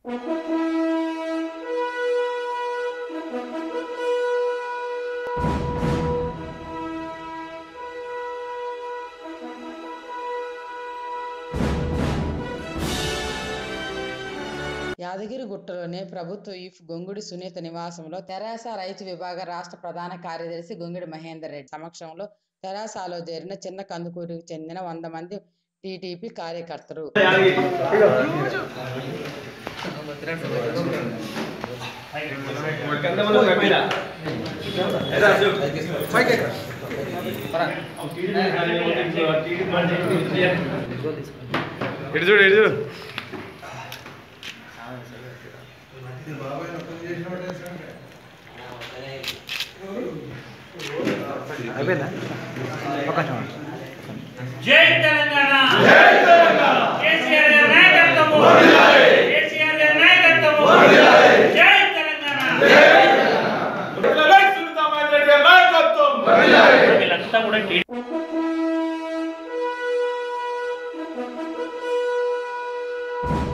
యాదగిరిగుట్టలోని ప్రభుత్వ ఈఫ్ గొంగుడి సునీత నివాసంలో తెరాస రైతు విభాగ రాష్ట్ర ప్రధాన కార్యదర్శి గొంగుడి మహేందర్ రెడ్డి సమక్షంలో తెరాసలో చేరిన చిన్న కందుకూరుకు చెందిన వంద మంది టీడీపీ కార్యకర్తలు ఇటు చూడు ఇటు చూడు జై తెలంగాణ కేసీఆర్ గారి నాయకత్వము కేసీఆర్ గారి నాయకత్వము జై తెలంగాణ వీళ్ళంతా కూడా టీ- టీడీపీ